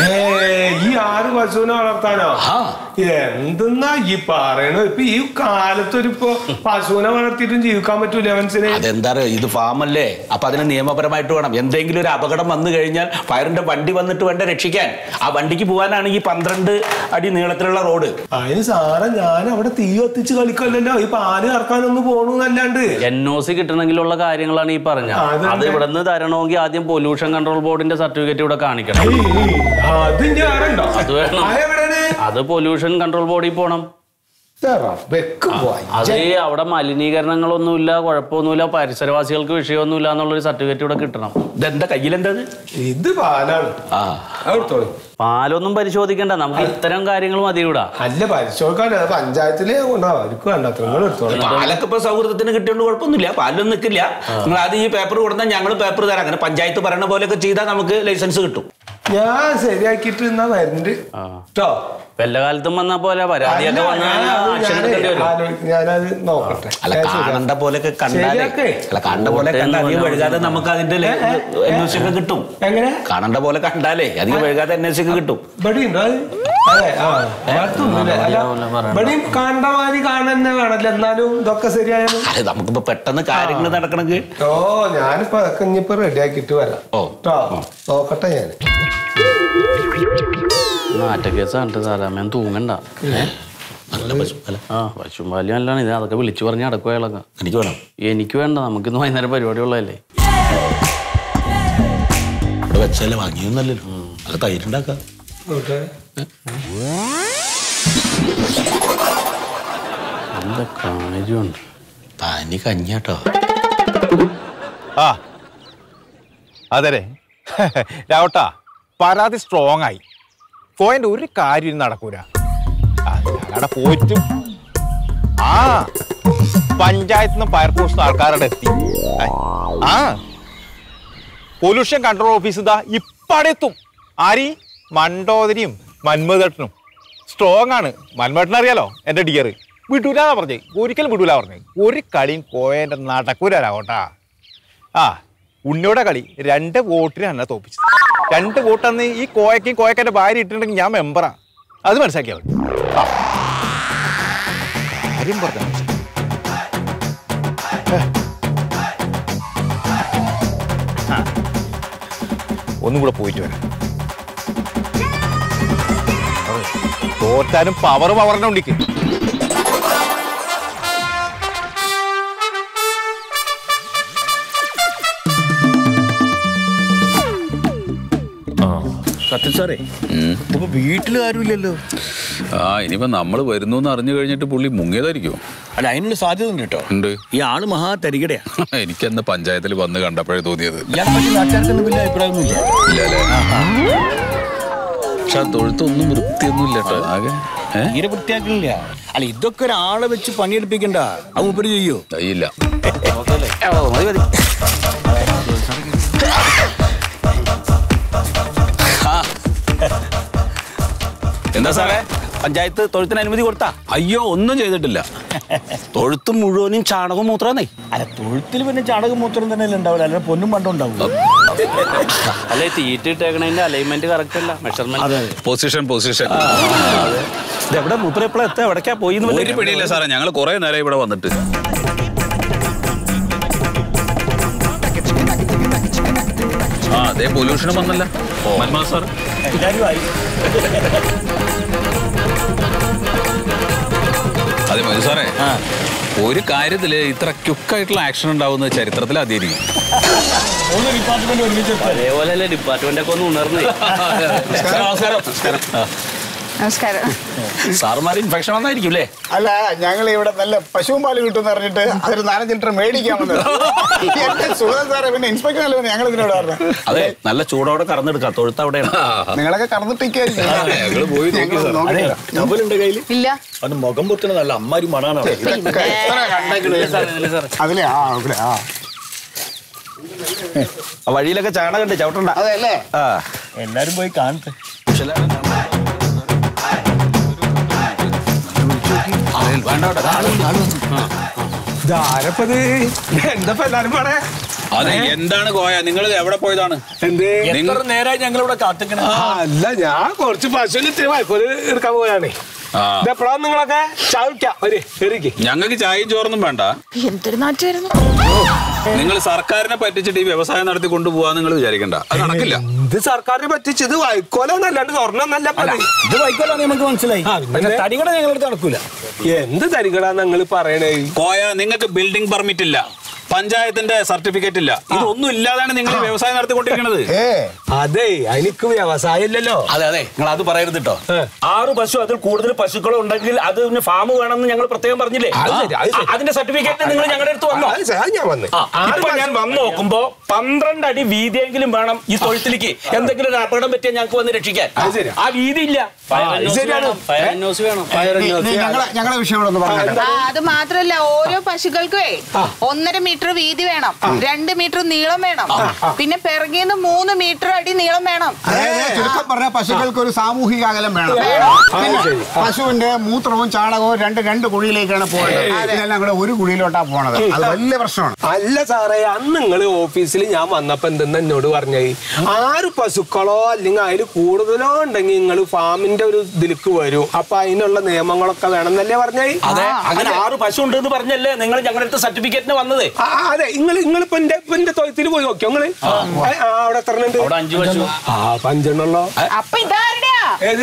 ഈ ആറ് പശുവിനെ വളർത്താനോ ആ. എന്തെന്നാ ഈ പറയണത് ഇപ്പൊ ഈ കാലത്തൊരു ഇപ്പൊ പശുവിനെ വളർത്തിയിട്ടും ജീവിക്കാൻ പറ്റൂല മനസ്സിന് അതെന്താ അറിയോ, ഇത് ഫാമല്ലേ അപ്പൊ അതിന് നിയമപരമായിട്ട് വേണം എന്തെങ്കിലും ഒരു അപകടം വന്നു കഴിഞ്ഞാൽ ഫയറിന്റെ വണ്ടി വന്നിട്ട് വേണ്ട രക്ഷിക്കാൻ ആ വണ്ടിക്ക് പോകാനാണ് ഈ പന്ത്രണ്ട് അടി നീളത്തിലുള്ള റോഡ് അതിന് സാറേ ഞാൻ അവിടെ തീ കത്തിച്ച് കളിക്കല്ലല്ലോ ഈ പാല് കറക്കാനൊന്ന് പോണൂന്നല്ലാണ്ട് എൻ ഒ സി കിട്ടണമെങ്കിലുള്ള കാര്യങ്ങളാണ് ഈ പറഞ്ഞത് ആ, അത് അത് ഇവിടെ നിന്ന് തരണമെങ്കിൽ ആദ്യം പൊല്യൂഷൻ കൺട്രോൾ ബോർഡിന്റെ സർട്ടിഫിക്കറ്റ് ഇവിടെ കാണിക്കണം അതിന്റെ വേറെ ഉണ്ടോ അത് വേണം. എവിടെയാണ് അത് പൊല്യൂഷൻ കൺട്രോൾ ബോർഡിൽ പോകണം വെക്ക് പോയി അത് അവിടെ മലിനീകരണങ്ങളൊന്നുമില്ല കുഴപ്പമൊന്നുമില്ല പരിസരവാസികൾക്ക് വിഷയമൊന്നുമില്ല എന്നുള്ളൊരു സർട്ടിഫിക്കറ്റ് ഇവിടെ കിട്ടണം ഇതെന്താ കയ്യിലെന്താ ഇത്? ഇത് പാലാണ് ആ അതെടുത്തോളൂ പാലൊന്നും പരിശോധിക്കണ്ട നമുക്ക് ഇത്തരം കാര്യങ്ങൾ മതി ഇവിടെ അല്ല പരിശോധിക്കാൻ അത് പഞ്ചായത്തില് കൊണ്ടാവും അവർക്ക് വേണ്ട നിങ്ങൾ എടുത്തോളൂ പാലൊക്കെ ഇപ്പൊ സൗഹൃദത്തിന് കിട്ടിയോണ്ട് കുഴപ്പമൊന്നുമില്ല പാലൊന്നും നിൽക്കില്ല നിങ്ങൾ ആദ്യം ഈ പേപ്പർ കൊടുത്താൽ ഞങ്ങൾ പേപ്പർ തരാം അങ്ങനെ പഞ്ചായത്ത് പറയണ പോലെയൊക്കെ ചെയ്താൽ നമുക്ക് ലൈസൻസ് കിട്ടും ഞാൻ ശരിയാക്കിയിട്ട് എന്നാ വരുന്നുണ്ട് കേട്ടോ വല്ല കാലത്തും വന്നാ പോലെ പരാതിയൊക്കെ വന്നാൽ ഞാനത് ആക്ഷൻ ഞാനേ എടുക്കേണ്ടി വരും ആലോ- ഞാനത് നോക്കട്ടെ അല്ല ഞാൻ ശരിയാക്കാം. കാണണ്ട പോലെയൊക്കെ കണ്ടാലേ ശരിയാക്കേ. അല്ല കാണണ്ട പോലെ കണ്ടാൽ അധികം വഴുകാതെ നമുക്ക് അതിന്റെ അന്വേഷിച്ചൊക്കെ കിട്ടും എങ്ങനെ കാണണ്ട പോലെ കണ്ടാലേ അധികം വഴുകാതെ അന്വേഷിച്ചൊക്കെ കിട്ടും ഇവിടെ ഉണ്ടോ അത്? അതെ ആ അടുത്തൊന്നുമില്ല. അല്ല ഇവിടെയും കണ്ട മാതിരി കാണന്നെ വേണല്ലോ എന്നാലും ഇതൊക്കെ ശരിയായാലും അല്ല നമുക്കിപ്പോ പെട്ടെന്ന് കാര്യങ്ങൾ നടക്കണമെങ്കിൽ ഓ ഞാനിപ്പോ അതൊക്കെ ഇനിയിപ്പോ റെഡിയാക്കിയിട്ട് വരാം ഓ. കേട്ടോ നോക്കട്ടെ ഞാൻ നാറ്റക്കേസാണ് സാറാമേൻ തൂങ്ങണ്ട നല്ല പശു അല്ല ആ പശുമ്പാലി നല്ലതാണ് ഇത് അതൊക്കെ വിളിച്ചു പറഞ്ഞ് അടക്കുക അയാളൊക്കെ എനിക്ക് വേണം എനിക്ക് വേണ്ട നമുക്കിന്ന് വൈകുന്നേരം പരിപാടി ഉള്ളതല്ലേ ഇവിടെ വെച്ചാലേ വാങ്ങിയൊന്നല്ലല്ലോ അത് തൈരുണ്ടാക്കാം നോട്ടെ നല്ല കാര്യമുണ്ട് തനി കഞ്ഞാട്ടോ ആ അതെ രാവട്ടാ പരാതി സ്ട്രോങ് ആയി പോയിന്റ് ഒരു കാര്യം ഇനി നടക്കൂല ആ, ഞാനവിടെ പോയിട്ടും ആ പഞ്ചായത്തിൽ നിന്ന് ഫയർഫോഴ്സ് ആൾക്കാരുടെ എത്തി ആ, ആ പൊല്യൂഷൻ കൺട്രോൾ ഓഫീസ് ഇതാ ഇപ്പടെത്തും ആരി മണ്ടോദരിയും മന്മഥട്ടനും സ്ട്രോങ് ആണ് മന്മഥട്ടൻ അറിയാലോ എൻ്റെ ഡിയർ വിടൂലാന്നാ പറഞ്ഞേ ഒരിക്കലും വിടൂല പറഞ്ഞേ ഒരു കളിയും കോയൻ്റെ നടക്കൂല രാവട്ടാ ആ ഉണ്ണിയുടെ കളി രണ്ട് വോട്ടിന് എന്നെ തോപ്പിച്ചത് രണ്ട് വോട്ടന്ന് ഈ കോയക്കും കോയക്കൻ്റെ ഭാര്യ ഇട്ടിട്ടുണ്ടെങ്കിൽ ഞാൻ മെമ്പറാ അത് മനസ്സിലാക്കിയാൽ മതി ആ കാര്യം പറഞ്ഞ ഒന്നും കൂടെ പോയിട്ട് വരാം അതെ, തോറ്റാലും പവർ പവറിനെ ഉണ്ടിക്ക് സത്യം സാറേ ഇപ്പൊ വീട്ടിൽ ആരുമില്ലല്ലോ ആ ഇനിയിപ്പോ നമ്മൾ വരുന്നു എന്ന് അറിഞ്ഞു കഴിഞ്ഞിട്ട് പുള്ളി മുങ്ങിയതായിരിക്കും അല്ല അതിനുള്ള സാധ്യത ഉണ്ട് കേട്ടോ ഉണ്ട് ഈ ആള് മഹാ തരികടയാ എനിക്കെന്ന് പഞ്ചായത്തിൽ വന്ന് കണ്ടപ്പോഴേ തോന്നിയത് ഇയാളെ പറ്റി നാട്ടുകാർക്കൊന്നും വലിയ അഭിപ്രായമൊന്നുമില്ല ഇല്ലല്ലേ പക്ഷെ ആ തൊഴുത്തൊന്നും വൃത്തിയൊന്നും ഇല്ല കേട്ടോ ആകെ ഏ തീരെ വൃത്തിയാക്കണില്ല അല്ല ഇതൊക്കെ ഒരാളെ വെച്ച് പണിയെടുപ്പിക്കണ്ട അത് മുപ്പര് ചെയ്യോ ഇല്ല മതി മതി ആ. എന്താ സാറേ പഞ്ചായത്ത് തൊഴുത്തിന് അനുമതി കൊടുത്താ അയ്യോ ഒന്നും ചെയ്തിട്ടില്ല തൊഴുത്ത് മുഴുവനും ചാണകവും മൂത്രന്നേ അല്ല തൊഴുത്തിൽ പിന്നെ ചാണകം മൂത്രം തന്നെ ഉണ്ടാവില്ല അല്ല പൊന്നും പണ്ടും ഉണ്ടാവും അല്ലെ തീറ്റ ഇട്ടേക്കണതിന്റെ അലൈൻമെന്റ് കറക്റ്റ് അല്ല മെഷർമെന്റ് പൊസിഷൻ പൊസിഷൻ എവിടെ മൂത്രം എപ്പോഴാ എത്താ എവിടേക്കാ പോയി ഒരു പിടിയില്ല സാറേ ഞങ്ങൾ കുറെ നേരം ഇവിടെ വന്നിട്ട് അതേ പൊല്യൂഷനും വന്നല്ല മന്മഥ സാർ എല്ലാരും ആയി അതെ മധു സാറേ ഒരു കാര്യത്തില് ഇത്ര ക്യുക്കായിട്ടുള്ള ആക്ഷൻ ഉണ്ടാവുന്ന ചരിത്രത്തിൽ ആദ്യമായിരിക്കും മൂന്ന് ഡിപ്പാർട്ട്മെന്റ് ഒരുമിച്ച് അതേപോലെ അല്ലേ ഡിപ്പാർട്ട്മെന്റ് ഒക്കെ ഒന്ന് ഉണർന്നേ നമസ്കാരം സാറുമാർ ഇൻഫെക്ഷൻ വന്നായിരിക്കും അല്ലേ അല്ല ഞങ്ങൾ ഇവിടെ നല്ല പശുവും പാല് കിട്ടുമെന്ന് പറഞ്ഞിട്ട് അതൊരു നാലഞ്ച് ലിറ്റർ മേടിക്കാൻ വന്നത് എന്റെ സുഹൃത്ത് സാറേ പിന്നെ ഇൻസ്പെക്ടർ അല്ലേ ഞങ്ങൾ ഇതിനോട് പറഞ്ഞത് അതെ നല്ല ചൂടോടെ കറന്നെടുക്കാം തൊഴുത്ത് അവിടെയാണ് നിങ്ങളൊക്കെ കറന്നിട്ടിരിക്കും ഞങ്ങള് പോയി നോക്കി ഡബലുണ്ട് കയ്യില് ഇല്ല അത് മുഖം പൊട്ടുന്ന നല്ല അമ്മാരി മണാണ് അവിടെ. ഇതൊക്കെ എത്ര കണ്ടേക്കണ് അതിലെ ആ അതിലെ ആ ആ വഴിയിലൊക്കെ ചാണകണ്ട് ചവിട്ടണ്ട അതല്ലേ ആ എല്ലാരും പോയി കാണട്ടെ ഇതാരപ്പത് എന്താ എല്ലാരും പറയാ അതെ എന്താണ് കോയ നിങ്ങൾ എവിടെ പോയതാണ് എന്ത് നിങ്ങൾ എത്ര നേരമായി ഞങ്ങൾ ഇവിടെ കാത്തിക്കണേ ആ, അല്ല ഞാൻ കുറച്ച് പശുവിന് ഇത്തിരി വൈക്കോല് എടുക്കാൻ പോയാണേ ആ. ഇതെപ്പോഴാ നിങ്ങളൊക്കെ ചാവിക്കാം ഒരു എറിക്ക് ഞങ്ങൾക്ക് ചായയും ചോറൊന്നും വേണ്ട എന്തൊരു നാട്ടുകാരുന്നു നിങ്ങൾ സർക്കാരിനെ പറ്റിച്ചിട്ട് ഈ വ്യവസായം നടത്തി കൊണ്ടുപോകാൻ നിങ്ങൾ വിചാരിക്കണ്ട അത് നടക്കില്ല ഇത് സർക്കാരിനെ പറ്റിച്ചത് വൈക്കോലൊന്നല്ലാണ്ട് സ്വർണ്ണന്നല്ല ഇത് വൈക്കോലാണ് നമുക്ക് മനസ്സിലായി ആ, പിന്നെ? പക്ഷെ തടി കൂടെ ഞങ്ങളടുത്ത് നടക്കൂല എന്ത് തരികടാ നിങ്ങൾ പറയണേ കോയ നിങ്ങൾക്ക് ബിൽഡിംഗ് പെർമിറ്റ് ഇല്ല പഞ്ചായത്തിന്റെ സർട്ടിഫിക്കറ്റ് ഇല്ല ഇതൊന്നും ഇല്ലാതാണ് നിങ്ങൾ ഈ വ്യവസായം നടത്തിക്കൊണ്ടിരിക്കുന്നത് ഏ അതെ എനിക്ക് വ്യവസായം ഇല്ലല്ലോ അതെ അതെ നിങ്ങൾ അത് പറയരുത് കേട്ടോ ഏ. ആറ് പശു അതിൽ കൂടുതൽ പശുക്കൾ ഉണ്ടെങ്കിൽ അത് ഫാം വേണമെന്ന് ഞങ്ങൾ പ്രത്യേകം പറഞ്ഞില്ലേ അത് ശരി, അത് ശരി. ആ, അതിന്റെ സർട്ടിഫിക്കറ്റ് നിങ്ങൾ ഞങ്ങളുടെ അടുത്ത് വന്നോ അത് ശരി, അത് ഞാൻ വന്ന് ആ, ഇപ്പൊ ഞാൻ വന്ന് നോക്കുമ്പോ പന്ത്രണ്ട് അടി വീതിയെങ്കിലും വേണം ഈ തൊഴുത്തിലേക്ക് എന്തെങ്കിലും ഒരു അപകടം പറ്റിയാൽ ഞങ്ങൾക്ക് വന്ന് രക്ഷിക്കാൻ അത് ശരിയാ. ആ വീതി ഇല്ല ഇത് ശരിയാണ് ഫയർ ന്യൂസ് വേണം ഞങ്ങളെ ഞങ്ങളെ വിഷയം കൂടെ ഒന്ന് പറഞ്ഞു ആ അത് മാത്രല്ല ഓരോ പശുക്കൾക്കേ ഒന്നര മീറ്റർ വീതി വേണം രണ്ട് മീറ്റർ നീളം വേണം പിന്നെ പിറകിന്ന് മൂന്ന് മീറ്റർ അടി നീളം വേണം അതായത് ചുരുക്കം പറഞ്ഞ പശുക്കൾക്ക് ഒരു സാമൂഹിക അകലം വേണം പിന്നെ ശരി. പശുവിന്റെ മൂത്രവും ചാണകവും രണ്ട് രണ്ട് കുഴിയിലേക്കാണ് പോകുന്നത് ഇതെല്ലാം കൂടെ ഒരു കുഴിയിലോട്ടാ പോണത് അത് വലിയ പ്രശ്നമാണ് അല്ല സാറേ അന്ന് നിങ്ങൾ ഓഫീസിൽ ഞാൻ വന്നപ്പോ എന്തെന്ന് എന്നോട് പറഞ്ഞേ ആറ് പശുക്കളോ അല്ലെങ്കിൽ അതിൽ കൂടുതലോ ഉണ്ടെങ്കിൽ നിങ്ങൾ ഫാമിന്റെ ഒരു ഇതിലേക്ക് വരും അപ്പൊ അതിനുള്ള നിയമങ്ങളൊക്കെ വേണമെന്നല്ലേ പറഞ്ഞേ അതെ അങ്ങനെ ആറ് പശു ഉണ്ട് എന്ന് പറഞ്ഞല്ലേ നിങ്ങൾ ഞങ്ങളുടെ അടുത്ത് സർട്ടിഫിക്കറ്റിന് വന്നത് ആ, ആ, അതെ നിങ്ങൾ നിങ്ങൾ ഇപ്പൊ എന്റെ ഇപ്പൊ എന്റെ തൊഴുത്തിൽ പോയി നോക്കിയോ നിങ്ങള് ആ, അവിടെ എത്ര ഉണ്ട് അവിടെ അഞ്ചു പശു ആ പഞ്ചെണ്ണല്ലോ അപ്പൊ ഇതാരുടെയാ ഏത്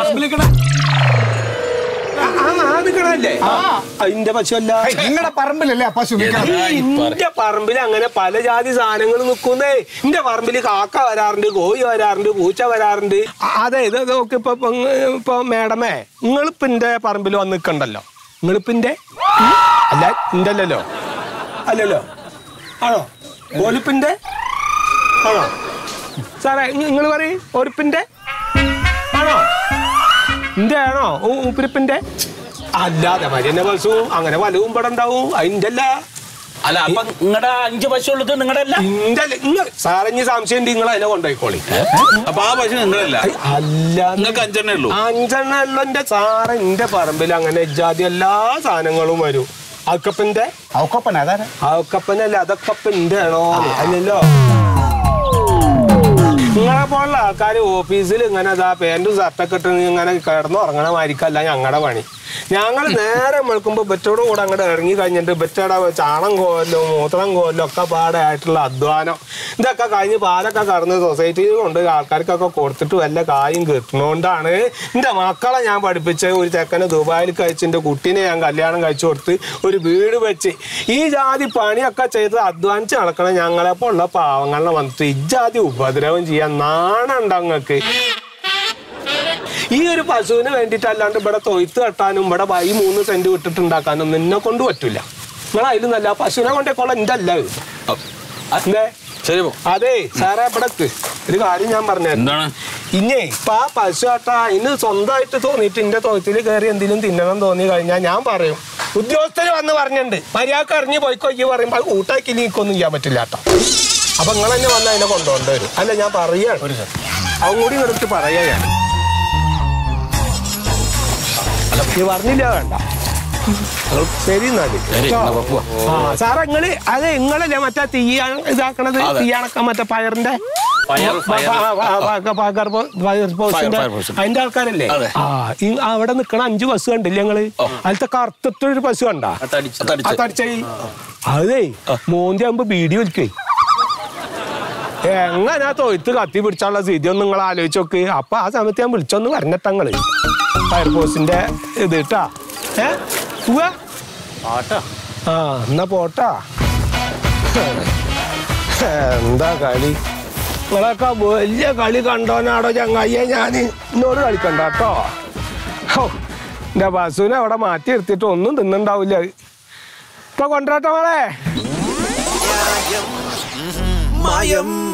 ആ, ആ, അത് കിടല്ലേ അതിന്റെ പശു അല്ല നിങ്ങളുടെ പറമ്പിലല്ലേ ആ പശു നിൽക്കണം എന്റെ പറമ്പിൽ അങ്ങനെ പല ജാതി സാധനങ്ങൾ നിൽക്കുന്നേ എന്റെ പറമ്പിൽ കാക്ക വരാറുണ്ട് കോഴി വരാറുണ്ട് പൂച്ച വരാറുണ്ട് അ- അതെ ഇത് നോക്ക് ഇപ്പൊ ഇപ്പൊ ഇങ്ങ- ഇപ്പൊ മേഡമേ നിങ്ങളിപ്പോ എന്റെ പറമ്പിൽ വന്ന് നിൽക്കണ്ടല്ലോ നിങ്ങളിപ്പിന്റെ അല്ല എന്റെ അല്ലല്ലോ അല്ലല്ലോ ആണോ ഓലിപ്പിന്റെ ആണോ സാറേ നിങ്ങൾ പറയും ഓലിപ്പിന്റെ ആണോ എന്റെ ആണോ ഉപ്പിരിപ്പിന്റെ അല്ലാതെ മരിയന്റെ പശു അങ്ങനെ വലവും ഇവിടെ ഉണ്ടാവും അതിന്റെ അല്ല അല്ല അപ്പൊ നിങ്ങളുടെ അഞ്ച് പശു ഉള്ളത് നിങ്ങളുടെ അല്ല ഇന്റെ അല്ല നിങ്ങൾ സാറഞ്ഞ് സംശയം ഉണ്ട് നിങ്ങൾ അതിനെ കൊണ്ടുപോയിക്കോളി അപ്പൊ ആ പശു നിങ്ങളല്ല അല്ല നിങ്ങൾക്ക് അഞ്ചെണ്ണേ ഉള്ളൂ അഞ്ചെണ്ണ എന്റെ സാറ് എന്റെ പറമ്പിൽ അങ്ങനെ ജാതി എല്ലാ സാധനങ്ങളും വരും അക്കപ്പന്റെ അവക്കൊപ്പന അതാരാ അക്കപ്പനല്ല അതൊക്കെ എന്റെ ആണോ അല്ലല്ലോ നിങ്ങളെ പോലുള്ള ആൾക്കാർ ഓഫീസിൽ ഇങ്ങനെ അതാ പാൻറ്റും ഷർട്ടൊക്കെ ഇട്ട് ഇങ്ങനെ കിടന്ന് ഉറങ്ങണ മാതിരിക്കല്ല ഞങ്ങളുടെ പണി ഞങ്ങൾ നേരെ വെളുക്കുമ്പോൾ ബറ്റോട് കൂടെ അങ്ങോട്ട് ഇറങ്ങി കഴിഞ്ഞിട്ട് ബറ്റയുടെ ചാണം കോലും മൂത്രം കോലും ഒക്കെ പാടെ ആയിട്ടുള്ള അധ്വാനം ഇതൊക്കെ കഴിഞ്ഞ് പാലൊക്കെ കടന്ന് സൊസൈറ്റിയിൽ കൊണ്ട് ആൾക്കാർക്കൊക്കെ കൊടുത്തിട്ട് വല്ല കായും കിട്ടണോണ്ടാണ് എൻ്റെ മക്കളെ ഞാൻ പഠിപ്പിച്ച് ഒരു ചെക്കന് ദുബായിൽ കഴിച്ച് എൻ്റെ കുട്ടീനെ ഞാൻ കല്യാണം കഴിച്ചു കൊടുത്ത് ഒരു വീട് വെച്ച് ഈ ജാതി പണിയൊക്കെ ചെയ്ത് അധ്വാനിച്ച് നടക്കണ ഞങ്ങളെപ്പോൾ ഉള്ള പാവങ്ങളെ വന്നിട്ട് ഇജാതി ഉപദ്രവം ചെയ്യാൻ നാണുണ്ട് അങ്ങക്ക് ഈ ഒരു പശുവിന് വേണ്ടിയിട്ട് അല്ലാണ്ട് ഇവിടെ തൊയ്ത്ത് കെട്ടാനും ഇവിടെ ഈ മൂന്ന് സെന്റ് വിട്ടിട്ടുണ്ടാക്കാനും നിന്നെ കൊണ്ട് പറ്റൂല നിങ്ങൾ അതിൽ നല്ല പശുവിനെ കൊണ്ടേക്കോളാം എൻ്റെ അല്ല ഇത്. എന്തേ ശരി പോ അതെ സാറേ ഇവിടക്ക് ഒരു കാര്യം ഞാൻ പറഞ്ഞു എന്താണ് ഇന്നേ ഇപ്പൊ ആ പശു ആട്ടാ ഇന്ന് സ്വന്തമായിട്ട് തോന്നിയിട്ട് എന്റെ തൊഴുത്തിൽ കയറി എന്തെങ്കിലും തിന്നണം തോന്നി കഴിഞ്ഞാൽ ഞാൻ പറയും ഉദ്യോഗസ്ഥര് വന്ന് പറഞ്ഞിട്ടുണ്ട് മര്യാദക്ക് അറിഞ്ഞ് പോയിക്കോ ഈ പറയുമ്പോൾ അത് കൂട്ടാക്കി നീക്കൊന്നും ചെയ്യാൻ പറ്റില്ല കേട്ടോ അപ്പൊ നിങ്ങൾ തന്നെ വന്ന് അതിനെ കൊണ്ടുപോകേണ്ടി വരും അല്ല ഞാൻ പറയാണ് അവൻ കൂടി എടുത്ത് പറയാ ഞാൻ അല്ല നീ പറഞ്ഞില്ല വേണ്ട ശരി എന്നാല് ആ സാറേ നിങ്ങള് അതെ നിങ്ങളല്ലേ മറ്റേ തീയാണ് ഇതാക്കണത് തീയാണക്ക മറ്റേ പയറിന്റെ ഫയർ ഫയർ അതിന്റെ ആൾക്കാരല്ലേ ആ ഈ അവിടെ നിക്കണ അഞ്ച് ബസ് കണ്ടില്ലേ ഞങ്ങള് അതിലത്തെ കറുത്തിട്ടൊരു ബസ് കണ്ടാ തടിച്ച് തടിച്ചേ അതേ മോന്തി ആകുമ്പോ ബീഡി വലിക്കേ എങ്ങനെ ആ തൊയ്ത്ത് കത്തി പിടിച്ചാലുള്ള സ്ഥിതി ഒന്ന് നിങ്ങൾ ആലോചിച്ച് നോക്ക് അപ്പൊ ആ സമയത്ത് ഞാൻ വിളിച്ചൊന്ന് വരണട്ടങ്ങള് ഫയർഫോഴ്സിന്റെ ഇത് കേട്ടാ ഏ പോവാ ആട്ടാ ആ എന്നാ പോട്ടാ എന്താ കളി നിങ്ങളൊക്കെ വലിയ കളി കണ്ടോനാടോ ചങ്ങായിയെ ഞാൻ എന്നോട് കളിക്കണ്ട കേട്ടോ ഹോ എന്റെ ബസുവിനെ അവിടെ മാറ്റി എടുത്തിട്ട് ഒന്നും തിന്നുണ്ടാവില്ല ഇപ്പൊ കൊണ്ടുവരട്ടെ മോളെ മായം